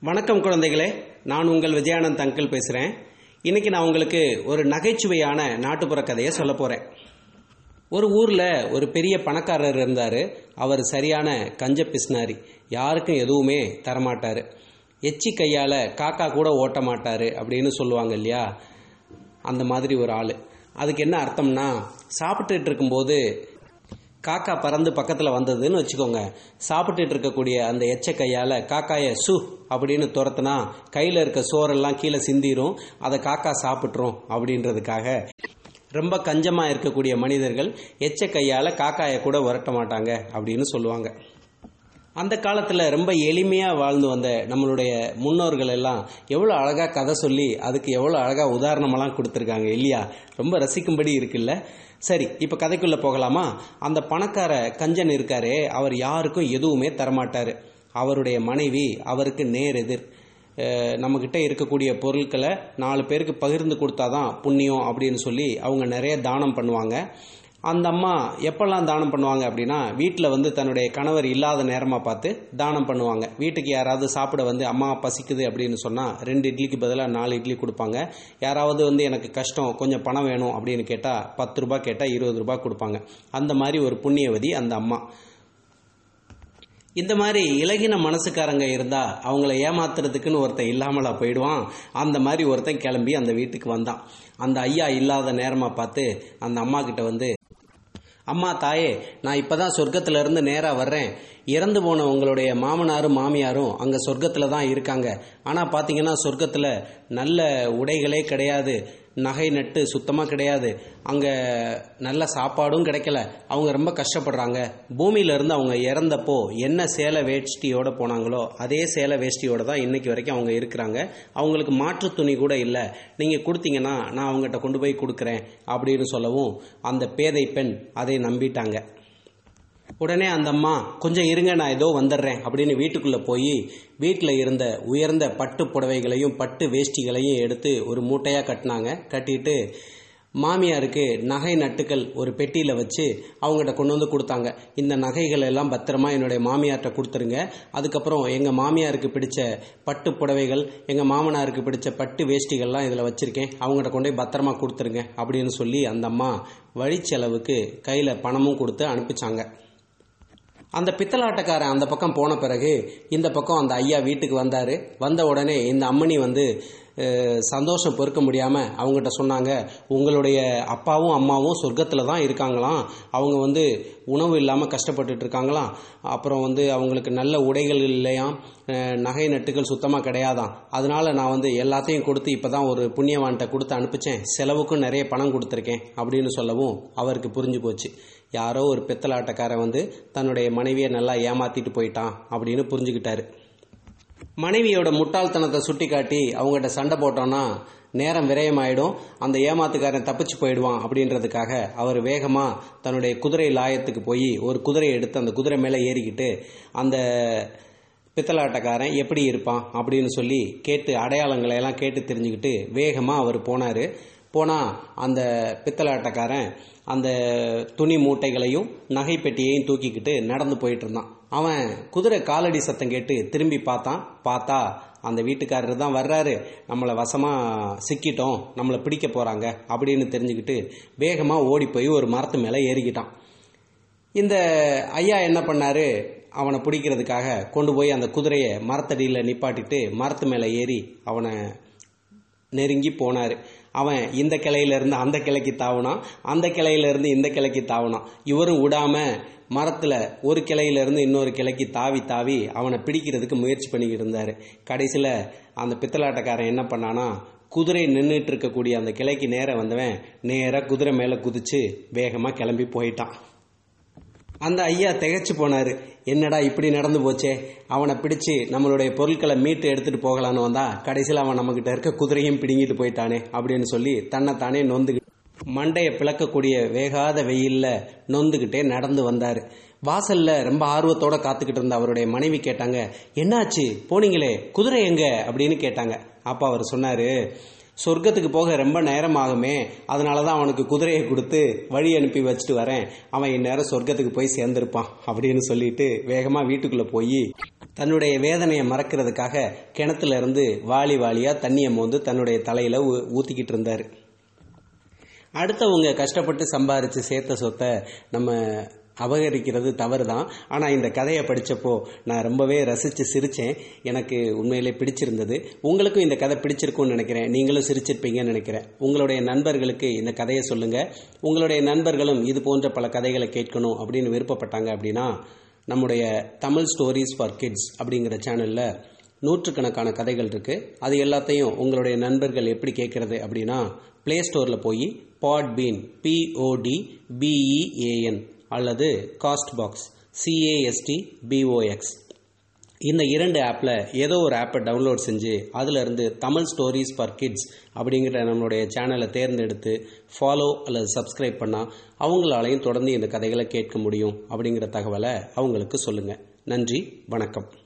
வணக்கம் குழந்தைகளே நான் உங்கள் விஜயானந்த் அங்கிள் பேசுகிறேன் இன்னைக்கு நான் உங்களுக்கு ஒரு நகைச்சுவையான நாட்டுப்புற கதையை சொல்ல போகிறேன் ஒரு ஊரில் ஒரு பெரிய பணக்காரர் இருந்தார் அவர் சரியான கஞ்ச பிஸ்னாரி யாருக்கும் எதுவுமே தரமாட்டார் எச்சி கையால் காக்கா கூட ஓட்ட மாட்டார் அப்படின்னு சொல்லுவாங்க இல்லையா அந்த மாதிரி ஒரு ஆள் அதுக்கு என்ன அர்த்தம்னா சாப்பிட்டுட்டு இருக்கும்போது காக்கா பறந்து பக்கத்தில் வந்ததுன்னு வச்சுக்கோங்க சாப்பிட்டுட்டு இருக்கக்கூடிய அந்த எச்ச கையால் காக்காயை சு அப்படின்னு துரத்துனா கையில் இருக்க சோறெல்லாம் கீழே சிந்திரும் அதை காக்கா சாப்பிட்ரும் அப்படின்றதுக்காக ரொம்ப கஞ்சமாக இருக்கக்கூடிய மனிதர்கள் எச்ச கையால் காக்காயை கூட உரட்ட மாட்டாங்க அப்படின்னு சொல்லுவாங்க அந்த காலத்தில் ரொம்ப எளிமையாக வாழ்ந்து வந்த நம்மளுடைய முன்னோர்கள் எல்லாம் எவ்வளோ அழகாக கதை சொல்லி அதுக்கு எவ்வளோ அழகாக உதாரணமெல்லாம் கொடுத்துருக்காங்க இல்லையா ரொம்ப ரசிக்கும்படி இருக்குல்ல சரி இப்போ கதைக்குள்ளே போகலாமா அந்த பணக்கார கஞ்சன் இருக்காரே அவர் யாருக்கும் எதுவுமே தரமாட்டார் அவருடைய மனைவி அவருக்கு நேர் எதிர் அஹ் நம்மக்கிட்ட இருக்கக்கூடிய பொருட்களை நாலு பேருக்கு பகிர்ந்து கொடுத்தாதான் புண்ணியம் அப்படின்னு சொல்லி அவங்க நிறைய தானம் பண்ணுவாங்க அந்த அம்மா எப்பெல்லாம் தானம் பண்ணுவாங்க அப்படின்னா வீட்டில் வந்து தன்னுடைய கணவர் இல்லாத நேரமாக பார்த்து தானம் பண்ணுவாங்க வீட்டுக்கு யாராவது சாப்பிட வந்து அம்மா பசிக்குது அப்படின்னு சொன்னால் ரெண்டு இட்லிக்கு பதிலாக நாலு இட்லி கொடுப்பாங்க யாராவது வந்து எனக்கு கஷ்டம் கொஞ்சம் பணம் வேணும் அப்படின்னு கேட்டால் பத்து ரூபாய் கேட்டால் இருபது ரூபாய் கொடுப்பாங்க அந்த மாதிரி ஒரு புண்ணியவதி அந்த அம்மா இந்த மாதிரி இலகின மனசுக்காரங்க இருந்தா அவங்கள ஏமாத்துறதுக்குன்னு ஒருத்தன் இல்லாமலா போயிடுவான் அந்த மாதிரி ஒருத்தன் கிளம்பி அந்த வீட்டுக்கு வந்தான் அந்த ஐயா இல்லாத நேரமா பார்த்து அந்த அம்மா கிட்ட வந்து அம்மா தாயே நான் இப்பதான் சொர்க்கத்துல இருந்து நேரா வர்றேன் இறந்து போன உங்களுடைய மாமனாரும் மாமியாரும் அங்க சொர்க்கத்துல தான் இருக்காங்க ஆனா பாத்தீங்கன்னா சொர்க்கத்துல நல்ல உடைகளே கிடையாது நகை நட்டு சுத்தமாக கிடையாது அங்கே நல்ல சாப்பாடும் கிடைக்கல அவங்க ரொம்ப கஷ்டப்படுறாங்க பூமியில இருந்து அவங்க இறந்தப்போ என்ன சேலை வேஷ்டியோட போனாங்களோ அதே சேலை வேஷ்டியோட தான் இன்னைக்கு வரைக்கும் அவங்க இருக்கிறாங்க அவங்களுக்கு மாற்று துணி கூட இல்லை நீங்கள் கொடுத்தீங்கன்னா நான் அவங்ககிட்ட கொண்டு போய் கொடுக்குறேன் அப்படின்னு சொல்லவும் அந்த பேதை பெண் அதை நம்பிட்டாங்க உடனே அந்த அம்மா கொஞ்சம் இருங்க நான் ஏதோ வந்துடுறேன் அப்படின்னு வீட்டுக்குள்ளே போய் வீட்டில் இருந்த உயர்ந்த பட்டு புடவைகளையும் பட்டு வேஷ்டிகளையும் எடுத்து ஒரு மூட்டையாக கட்டினாங்க கட்டிட்டு மாமியாருக்கு நகை நட்டுக்கள் ஒரு பெட்டியில் வச்சு அவங்ககிட்ட கொண்டு வந்து கொடுத்தாங்க இந்த நகைகள் எல்லாம் பத்திரமா என்னுடைய மாமியார்கிட்ட கொடுத்துருங்க அதுக்கப்புறம் எங்கள் மாமியாருக்கு பிடிச்ச பட்டு புடவைகள் எங்கள் மாமனாருக்கு பிடிச்ச பட்டு வேஷ்டிகள்லாம் இதில் வச்சுருக்கேன் அவங்ககிட்ட கொண்டு போய் பத்திரமா கொடுத்துருங்க அப்படின்னு சொல்லி அந்த அம்மா வழிச்செலவுக்கு கையில் பணமும் கொடுத்து அனுப்பிச்சாங்க அந்த பித்தலாட்டக்காரன் அந்த பக்கம் போன பிறகு இந்த பக்கம் அந்த ஐயா வீட்டுக்கு வந்தார் வந்த உடனே இந்த அம்மணி வந்து அஹ், சந்தோஷம் பொறுக்க முடியாமல் அவங்ககிட்ட சொன்னாங்க உங்களுடைய அப்பாவும் அம்மாவும் சொர்க்கத்தில் தான் இருக்காங்களாம் அவங்க வந்து உணவு இல்லாமல் கஷ்டப்பட்டுட்டு இருக்காங்களாம் அப்புறம் வந்து அவங்களுக்கு நல்ல உடைகள் இல்லையாம் அஹ், நகை நட்டுகள் சுத்தமாக கிடையாதாம் அதனால நான் வந்து எல்லாத்தையும் கொடுத்து இப்போ தான் ஒரு புண்ணியவான்கிட்ட கொடுத்து அனுப்பிச்சேன் செலவுக்கும் நிறைய பணம் கொடுத்துருக்கேன் அப்படின்னு சொல்லவும் அவருக்கு புரிஞ்சு போச்சு யாரோ ஒரு பித்தலாட்டக்காரன் வந்து தன்னுடைய மனைவியை நல்லா ஏமாத்திட்டு போயிட்டான் அப்படின்னு புரிஞ்சுக்கிட்டாரு மனைவியோட முட்டாள்தனத்தை சுட்டி காட்டி அவங்ககிட்ட சண்டை போட்டோன்னா நேரம் விரயமாயிடும் அந்த ஏமாத்துக்காரன் தப்பிச்சு போயிடுவான் அப்படின்றதுக்காக அவர் வேகமா தன்னுடைய குதிரை லாயத்துக்கு போய் ஒரு குதிரையை எடுத்து அந்த குதிரை மேலே ஏறிக்கிட்டு அந்த பித்தலாட்டக்காரன் எப்படி இருப்பான் அப்படின்னு சொல்லி கேட்டு அடையாளங்களை எல்லாம் கேட்டு தெரிஞ்சுக்கிட்டு வேகமாக அவர் போனார் போனால் அந்த பித்தலாட்டக்காரன் அந்த துணி மூட்டைகளையும் நகை பெட்டியையும் தூக்கிக்கிட்டு நடந்து போயிட்டு இருந்தான் அவன் குதிரை காலடி சத்தம் கேட்டு திரும்பி பார்த்தான் பார்த்தா அந்த வீட்டுக்காரர் தான் வர்றாரு நம்மளை வசமாக சிக்கிட்டோம் நம்மளை பிடிக்க போகிறாங்க அப்படின்னு தெரிஞ்சுக்கிட்டு வேகமாக ஓடி போய் ஒரு மரத்து மேலே ஏறிக்கிட்டான் இந்த ஐயா என்ன பண்ணாரு அவனை பிடிக்கிறதுக்காக கொண்டு போய் அந்த குதிரையை மரத்தடியில் நிப்பாட்டிட்டு மரத்து மேலே ஏறி அவனை நெருங்கி போனார் அவன் இந்த கிளையில இருந்து அந்த கிளைக்கு தாவுனான் அந்த கிளையில இருந்து இந்த கிளைக்கு தாவுனான் இவரும் விடாம மரத்துல ஒரு கிளையில இருந்து இன்னொரு கிளைக்கு தாவி தாவி அவனை பிடிக்கிறதுக்கு முயற்சி பண்ணிக்கிட்டு இருந்தாரு கடைசியில அந்த பித்தலாட்டக்காரன் என்ன பண்ணானா குதிரை நின்றுட்டு இருக்கக்கூடிய அந்த கிளைக்கு நேரா வந்தவன் நேரா குதிரை மேல குதிச்சு வேகமா கிளம்பி போயிட்டான் அந்த ஐயா திகைச்சு போனாரு என்னடா இப்படி நடந்து போச்சே அவனை பிடிச்சு நம்மளுடைய பொருட்களை மீட்டு எடுத்துட்டு போகலான்னு வந்தா கடைசியில் அவன் நம்மகிட்ட இருக்க குதிரையும் பிடுங்கிட்டு போயிட்டானே அப்படின்னு சொல்லி தன்னை தானே நொந்து மண்டையை பிளக்கக்கூடிய வேகாத வெயில்ல நொந்துகிட்டே நடந்து வந்தாரு வாசல்ல ரொம்ப ஆர்வத்தோட காத்துக்கிட்டு இருந்த அவருடைய மனைவி கேட்டாங்க என்னாச்சு போனீங்களே குதிரை எங்க அப்படின்னு கேட்டாங்க அப்பா அவர் சொன்னாரு சொர்க்கத்துக்கு போக ரொம்ப நேரம் ஆகுமே அதனால தான் அவனுக்கு குதிரையை கொடுத்து வழி அனுப்பி வச்சுட்டு வரேன் அவன் இந்நேரம் சொர்க்கத்துக்கு போய் சேர்ந்திருப்பான் அப்படின்னு சொல்லிட்டு வேகமாக வீட்டுக்குள்ளே போய் தன்னுடைய வேதனையை மறக்கிறதுக்காக கிணத்துல இருந்து வாளி வாளியாக தண்ணியை மோந்து தன்னுடைய தலையில் ஊற்றிக்கிட்டு இருந்தார் அடுத்தவங்க கஷ்டப்பட்டு சம்பாரித்து சேர்த்த சொத்தை நம்ம அபகரிக்கிறது தவறு தான் ஆனால் இந்த கதையை படித்தப்போ நான் ரொம்பவே ரசித்து சிரித்தேன் எனக்கு உண்மையிலே பிடிச்சிருந்தது உங்களுக்கும் இந்த கதை பிடிச்சிருக்கும்னு நினைக்கிறேன் நீங்களும் சிரிச்சிருப்பீங்கன்னு நினைக்கிறேன் உங்களுடைய நண்பர்களுக்கு இந்த கதையை சொல்லுங்கள் உங்களுடைய நண்பர்களும் இது போன்ற பல கதைகளை கேட்கணும் அப்படின்னு விருப்பப்பட்டாங்க அப்படின்னா நம்முடைய தமிழ் ஸ்டோரிஸ் ஃபார் கிட்ஸ் அப்படிங்கிற சேனலில் நூற்றுக்கணக்கான கதைகள் இருக்குது அது எல்லாத்தையும் உங்களுடைய நண்பர்கள் எப்படி கேட்குறது அப்படின்னா ப்ளே ஸ்டோரில் போய் பாட்பீன் பிஓடி பிஇஏஎன் அல்லது காஸ்ட் பாக்ஸ் சிஏஎஸ்டி பிஓஎக்ஸ் இந்த இரண்டு ஆப்பில் ஏதோ ஒரு ஆப்பை டவுன்லோட் செஞ்சு அதிலிருந்து தமிழ் ஸ்டோரிஸ் ஃபார் கிட்ஸ் அப்படிங்கிற நம்மளுடைய சேனலை தேர்ந்தெடுத்து ஃபாலோ அல்லது சப்ஸ்கிரைப் பண்ணால் அவங்களாலையும் தொடர்ந்து இந்த கதைகளை கேட்க முடியும் அப்படிங்கிற தகவலை அவங்களுக்கு சொல்லுங்கள் நன்றி வணக்கம்